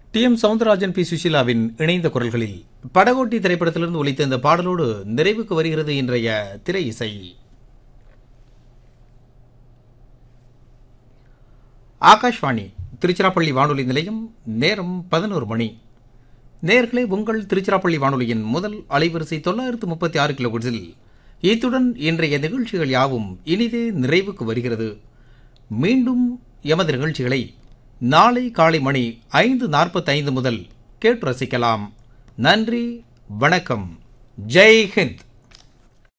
D M Soundararajan P சுஷீலாவின் இணைந்த குரல்களில் படகோட்டி திரைப்படத்திலிருந்து ஒலித்த இந்த பாடலோடு நிறைவுக்கு வருகிறது இன்றைய திரை இசை ஆகாஷ்வாணி திருச்சிராப்பள்ளி வானொலி நிலையம் நேரம் பதினோரு மணி நேர்களே உங்கள் திருச்சிராப்பள்ளி வானொலியின் முதல் அலைவரிசை தொள்ளாயிரத்து முப்பத்தி ஆறு கிலோகிட்ஸில் இத்துடன் இன்றைய நிகழ்ச்சிகள் யாவும் இனிதே நிறைவுக்கு வருகிறது மீண்டும் எமது நிகழ்ச்சிகளை நாளை காலை மணி ஐந்து நாற்பத்தைந்து முதல் கேட்டு ரசிக்கலாம் நன்றி வணக்கம் ஜெய் ஹிந்த்